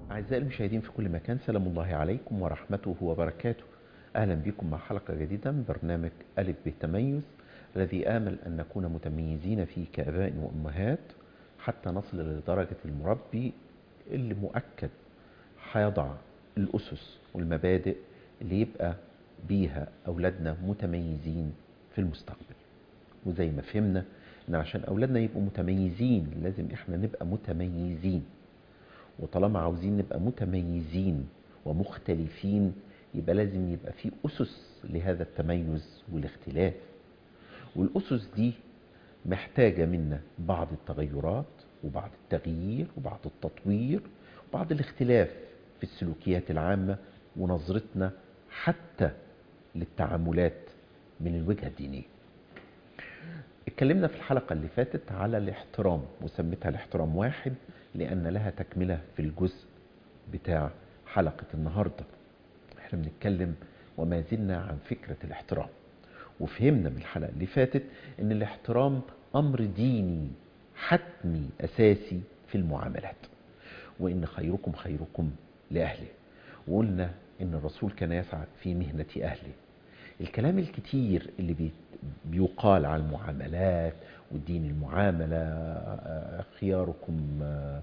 أعزائي المشاهدين في كل مكان سلام الله عليكم ورحمته وبركاته أهلا بكم مع حلقة جديدة من برنامج ألف بالتميز الذي آمل أن نكون متميزين فيه كآباء وأمهات حتى نصل لدرجة المربي اللي مؤكد هيضع الأسس والمبادئ اللي يبقى بيها أولادنا متميزين في المستقبل وزي ما فهمنا ان عشان اولادنا يبقوا متميزين لازم احنا نبقى متميزين وطالما عاوزين نبقى متميزين ومختلفين يبقى لازم يبقى في اسس لهذا التميز والاختلاف والاسس دي محتاجة منا بعض التغيرات وبعض التغيير وبعض التطوير وبعض الاختلاف في السلوكيات العامة ونظرتنا حتى للتعاملات من الوجهة الدينية اتكلمنا في الحلقة اللي فاتت على الاحترام وسميتها الاحترام واحد لأن لها تكملة في الجزء بتاع حلقة النهاردة احنا بنتكلم وما زلنا عن فكرة الاحترام وفهمنا من الحلقة اللي فاتت ان الاحترام أمر ديني حتمي أساسي في المعاملات وإن خيركم خيركم لأهله وقلنا إن الرسول كان يسعى في مهنة أهله الكلام الكتير اللي بي بيقال على المعاملات والدين المعاملة خياركم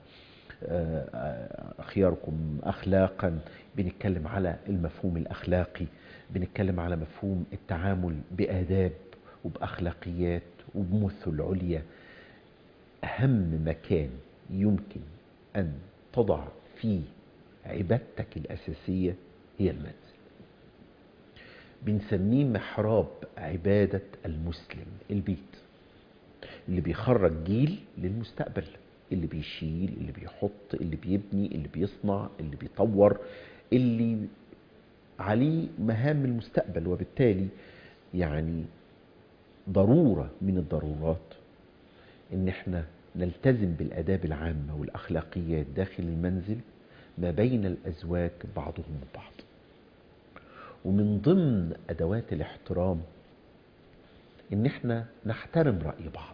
خياركم أخلاقا بنتكلم على المفهوم الأخلاقي بنتكلم على مفهوم التعامل بآداب وبأخلاقيات وبمثل عليا أهم مكان يمكن أن تضع فيه عبادتك الأساسية هي المنزل بنسميه محراب عبادة المسلم البيت اللي بيخرج جيل للمستقبل اللي بيشيل اللي بيحط اللي بيبني اللي بيصنع اللي بيطور اللي عليه مهام المستقبل وبالتالي يعني ضرورة من الضرورات ان احنا نلتزم بالاداب العامة والاخلاقيات داخل المنزل ما بين الازواج بعضهم وبعض ومن ضمن ادوات الاحترام ان احنا نحترم راي بعض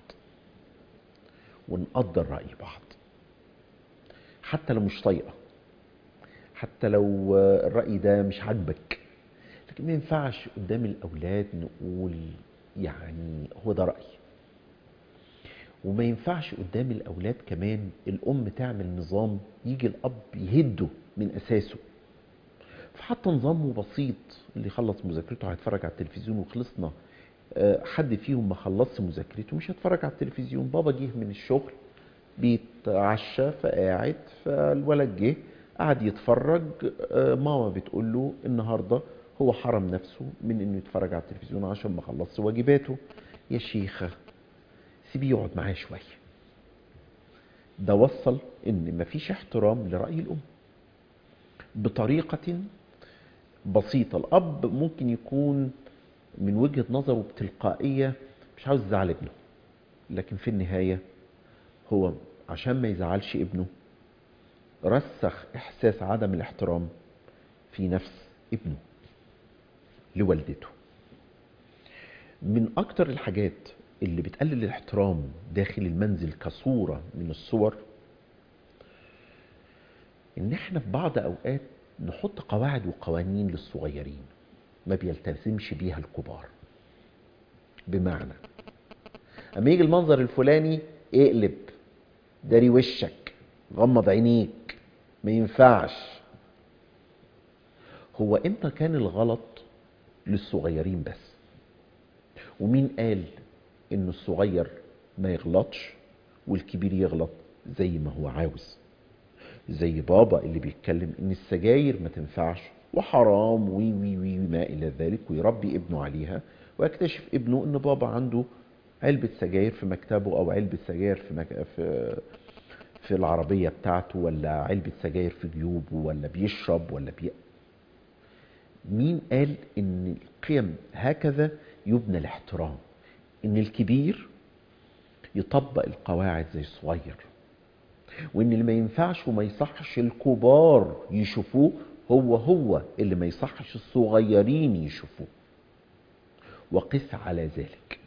ونقدر راي بعض حتى لو مش طايقه حتى لو الراي ده مش عاجبك لكن ما ينفعش قدام الاولاد نقول يعني هو ده رايي وما ينفعش قدام الاولاد كمان الام تعمل نظام يجي الاب يهده من اساسه فحتى نظامه بسيط اللي يخلص مذاكرته هيتفرج على التلفزيون وخلصنا حد فيهم ما خلصش مذاكرته مش هيتفرج على التلفزيون بابا جه من الشغل بيتعشى فقاعد فالولد جه قعد يتفرج ماما بتقول له النهارده هو حرم نفسه من انه يتفرج على التلفزيون عشان ما خلصش واجباته يا شيخه سيبيه يقعد معايا شويه ده وصل ان مفيش احترام لراي الام بطريقه بسيطة الأب ممكن يكون من وجهة نظره بتلقائية مش عاوز يزعل ابنه لكن في النهاية هو عشان ما يزعلش ابنه رسخ إحساس عدم الاحترام في نفس ابنه لوالدته من أكتر الحاجات اللي بتقلل الاحترام داخل المنزل كصورة من الصور إن إحنا في بعض أوقات نحط قواعد وقوانين للصغيرين ما بيلتزمش بيها الكبار بمعنى اما يجي المنظر الفلاني اقلب داري وشك غمض عينيك ما ينفعش هو امتى كان الغلط للصغيرين بس ومين قال ان الصغير ما يغلطش والكبير يغلط زي ما هو عاوز زي بابا اللي بيتكلم ان السجاير ما تنفعش وحرام وي وي وي ما الى ذلك ويربي ابنه عليها ويكتشف ابنه ان بابا عنده علبة سجاير في مكتبه او علبة سجاير في مك... في في العربية بتاعته ولا علبة سجاير في جيوبه ولا بيشرب ولا بي مين قال ان القيم هكذا يبنى الاحترام ان الكبير يطبق القواعد زي الصغير وان اللي ما ينفعش وما يصحش الكبار يشوفوه هو هو اللي ما يصحش الصغيرين يشوفوه وقف على ذلك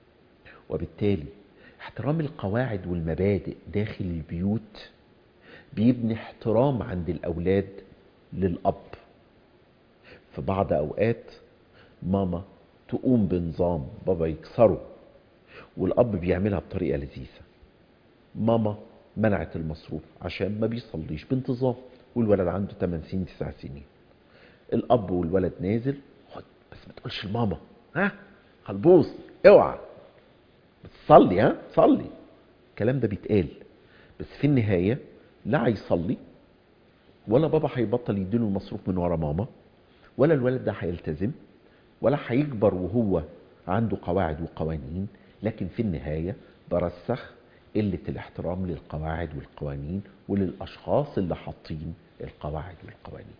وبالتالي احترام القواعد والمبادئ داخل البيوت بيبني احترام عند الأولاد للأب في بعض أوقات ماما تقوم بنظام بابا يكسره والأب بيعملها بطريقة لذيذة ماما منعت المصروف عشان ما بيصليش بانتظام والولد عنده 8 سنين 9 سنين الأب والولد نازل خد بس ما تقولش لماما ها خلبوص اوعى بتصلي ها صلي الكلام ده بيتقال بس في النهاية لا هيصلي ولا بابا هيبطل يديله المصروف من ورا ماما ولا الولد ده هيلتزم ولا هيكبر وهو عنده قواعد وقوانين لكن في النهاية ده رسخ قلة الاحترام للقواعد والقوانين وللأشخاص اللي حاطين القواعد والقوانين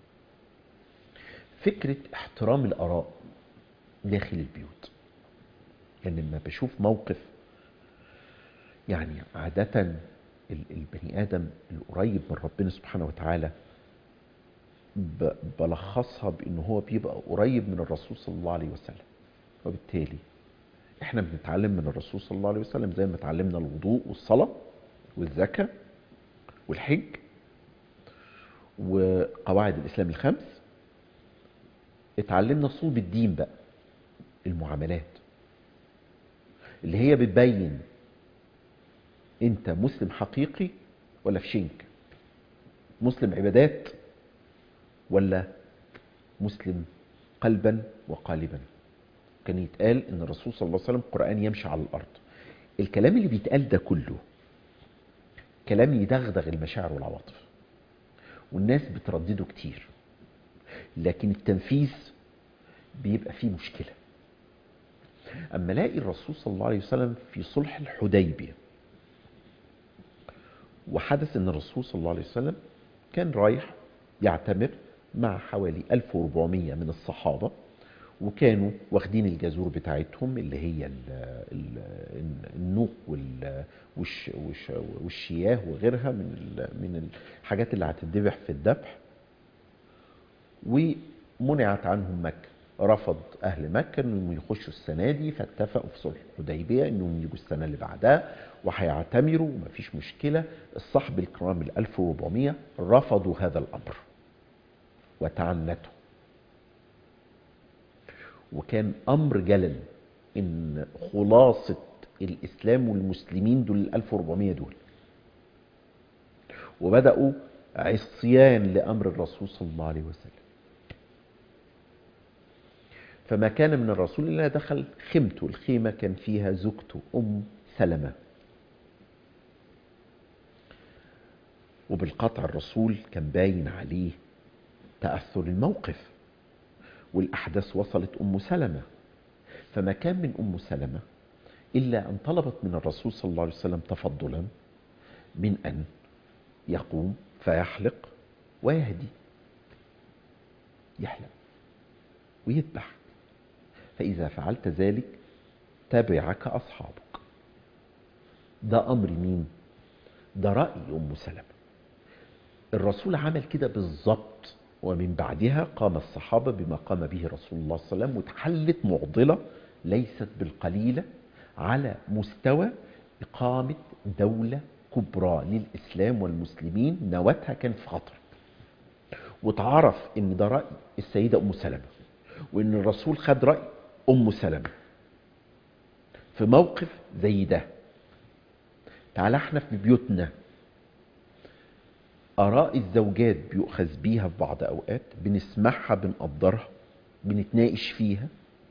فكرة احترام الآراء داخل البيوت يعني لما بشوف موقف يعني عادة ال- البني آدم القريب من ربنا سبحانه وتعالى ب- بلخصها بأنه هو بيبقى قريب من الرسول صلى الله عليه وسلم وبالتالي احنا بنتعلم من الرسول صلى الله عليه وسلم زي ما اتعلمنا الوضوء والصلاة والزكاة والحج وقواعد الإسلام الخمس اتعلمنا صلب الدين بقى المعاملات اللي هي بتبين انت مسلم حقيقي ولا في شنك مسلم عبادات ولا مسلم قلبا وقالبا كان يتقال ان الرسول صلى الله عليه وسلم قرآن يمشي على الارض الكلام اللي بيتقال ده كله كلام يدغدغ المشاعر والعواطف والناس بتردده كتير لكن التنفيذ بيبقى فيه مشكلة أما لاقي الرسول صلى الله عليه وسلم في صلح الحديبية وحدث أن الرسول صلى الله عليه وسلم كان رايح يعتمر مع حوالي 1400 من الصحابة وكانوا واخدين الجزور بتاعتهم اللي هي ال ال النوق وال والش والش والشياه وغيرها من ال من الحاجات اللي هتتذبح في الذبح ومنعت عنهم مكة رفض أهل مكة أنهم يخشوا السنة دي فاتفقوا في صلح الحديبية أنهم يجوا السنة اللي بعدها وهيعتمروا ومفيش مشكلة الصحب الكرام ال 1400 رفضوا هذا الأمر وتعنتوا وكان أمر جلل إن خلاصة الإسلام والمسلمين دول ال 1400 دول وبدأوا عصيان لأمر الرسول صلى الله عليه وسلم فما كان من الرسول إلا دخل خيمته الخيمة كان فيها زوجته أم سلمة وبالقطع الرسول كان باين عليه تأثر الموقف والأحداث وصلت أم سلمة فما كان من أم سلمة إلا أن طلبت من الرسول صلى الله عليه وسلم تفضلا من أن يقوم فيحلق ويهدي يحلق ويذبح فإذا فعلت ذلك تبعك أصحابك ده أمر مين؟ ده رأي أم سلمة الرسول عمل كده بالظبط ومن بعدها قام الصحابة بما قام به رسول الله صلى الله عليه وسلم وتحلت معضلة ليست بالقليلة على مستوى إقامة دولة كبرى للإسلام والمسلمين نواتها كان في خطر وتعرف ان ده رأي السيدة أم سلمة وان الرسول خد رأي أم سلمة في موقف زي ده تعال احنا في بيوتنا آراء الزوجات بيؤخذ بيها في بعض أوقات بنسمعها بنقدرها بنتناقش فيها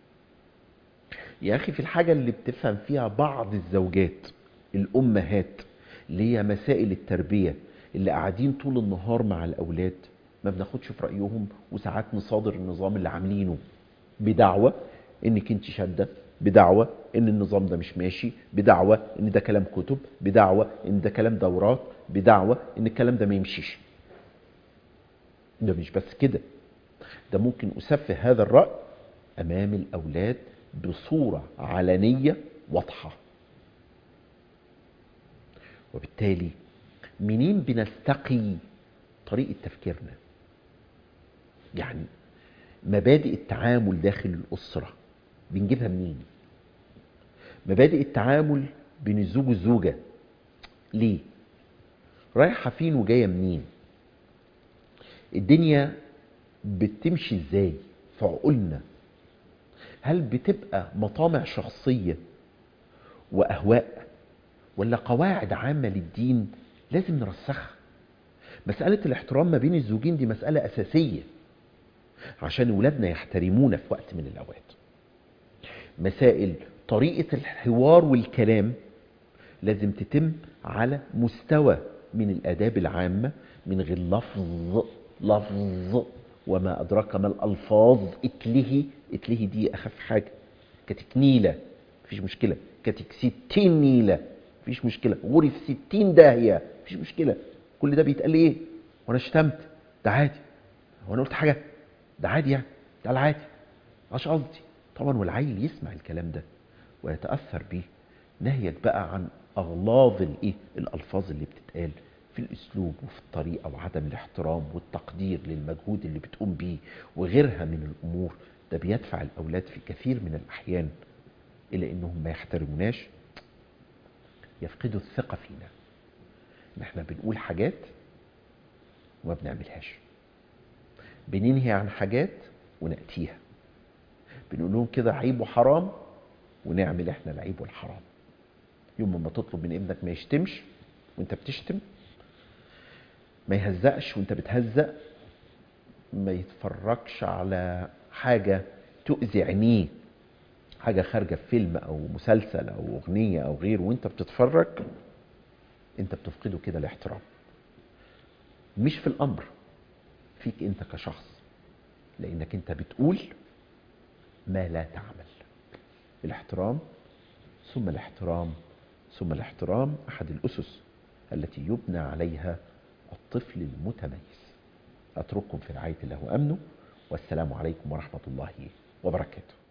يا أخي في الحاجة اللي بتفهم فيها بعض الزوجات الأمهات اللي هي مسائل التربية اللي قاعدين طول النهار مع الأولاد ما بناخدش في رأيهم وساعات نصادر النظام اللي عاملينه بدعوة انك انت شادة بدعوة ان النظام ده مش ماشي بدعوة ان ده كلام كتب بدعوة ان ده كلام دورات بدعوة ان الكلام ده ما يمشيش ده مش بس كده ده ممكن أسفه هذا الرأي أمام الأولاد بصورة علنية واضحة وبالتالي منين بنستقي طريقة تفكيرنا يعني مبادئ التعامل داخل الأسرة بنجيبها منين مبادئ التعامل بين الزوج والزوجة ليه رايحة فين وجاية منين الدنيا بتمشي ازاي في عقولنا هل بتبقى مطامع شخصية وأهواء ولا قواعد عامة للدين لازم نرسخها مسألة الاحترام ما بين الزوجين دي مسألة أساسية عشان ولادنا يحترمونا في وقت من الأوقات مسائل طريقة الحوار والكلام لازم تتم على مستوى من الآداب العامة من غير لفظ لفظ وما أدراك ما الألفاظ اتلهي اتلهي دي أخف حاجة كتك نيلة مفيش مشكلة كتك ستين نيلة مفيش مشكلة غوري في ستين داهية مفيش مشكلة كل ده بيتقال لي ايه وانا شتمت ده عادي وانا قلت حاجة ده عادي يعني ده العادي مش قصدي طبعا والعيل يسمع الكلام ده ويتأثر بيه نهيك بقى عن أغلاظ الايه الألفاظ اللي بتتقال في الأسلوب وفي الطريقة وعدم الاحترام والتقدير للمجهود اللي بتقوم بيه وغيرها من الأمور ده بيدفع الأولاد في كثير من الأحيان إلى إنهم ما يحترموناش يفقدوا الثقة فينا إن إحنا بنقول حاجات وما بنعملهاش بننهي عن حاجات ونأتيها بنقول لهم كده عيب وحرام ونعمل احنا العيب والحرام يوم ما تطلب من ابنك ما يشتمش وانت بتشتم ما يهزقش وانت بتهزق ما يتفرجش على حاجة تؤذي عينيه حاجة خارجة في فيلم أو مسلسل أو أغنية أو غيره وانت بتتفرج انت بتفقده كده الاحترام مش في الأمر فيك انت كشخص لأنك انت بتقول ما لا تعمل الاحترام ثم الاحترام ثم الاحترام أحد الأسس التي يبنى عليها الطفل المتميز أترككم في رعاية الله وأمنه والسلام عليكم ورحمة الله وبركاته